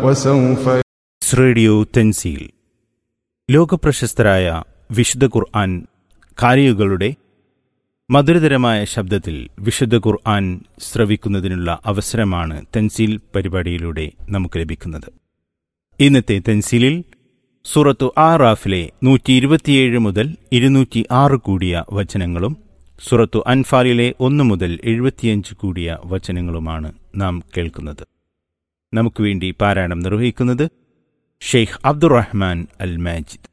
وسوف radio Thanzeel ലോകപ്രശസ്തരായ വിശുദ്ധ ഖുർആൻ കാരികളുടെ മധുരതരമായ ശബ്ദത്തിൽ വിശുദ്ധ ഖുർആൻ ശ്രവിക്കുന്നതിനുള്ള അവസരമാണ് തെൻസീൽ പരിപാടിയിലൂടെ നമുക്ക് ലഭിക്കുന്നത് ഇന്നത്തെ തെൻസീലിൽ സൂറത്തു ആറാഫിലെ നൂറ്റി ഇരുപത്തിയേഴ് മുതൽ ഇരുന്നൂറ്റി ആറ് കൂടിയ വചനങ്ങളും സൂറത്തു അൻഫാലിലെ ഒന്ന് മുതൽ എഴുപത്തിയഞ്ച് കൂടിയ വചനങ്ങളുമാണ് നാം കേൾക്കുന്നത് നമുക്ക് വേണ്ടി പാരായണം നിർവഹിക്കുന്നത് ഷെയ്ഖ് അബ്ദുറഹ്മാൻ അൽ മാജിദ്